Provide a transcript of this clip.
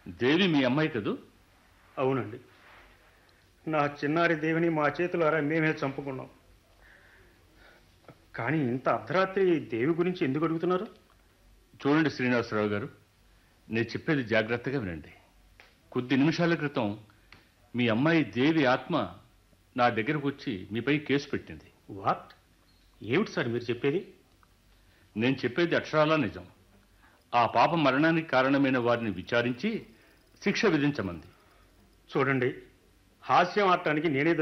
దేవి మీ అమ్మాయి కదూ అవునండి నా చిన్నారి దేవిని మా చేతులారా మేమే చంపుకున్నాం కానీ ఇంత అర్ధరాత్రి దేవి గురించి ఎందుకు అడుగుతున్నారు చూడండి శ్రీనివాసరావు గారు నేను చెప్పేది జాగ్రత్తగా వినండి కొద్ది నిమిషాల క్రితం మీ అమ్మాయి దేవి ఆత్మ నా దగ్గరకు వచ్చి మీపై కేసు పెట్టింది వాట్ ఏమిటి సార్ మీరు చెప్పేది నేను చెప్పేది అక్షరాలా నిజం ఆ పాప మరణానికి కారణమైన వారిని విచారించి శిక్ష విధించమంది చూడండి హాస్యం ఆడటానికి నేనే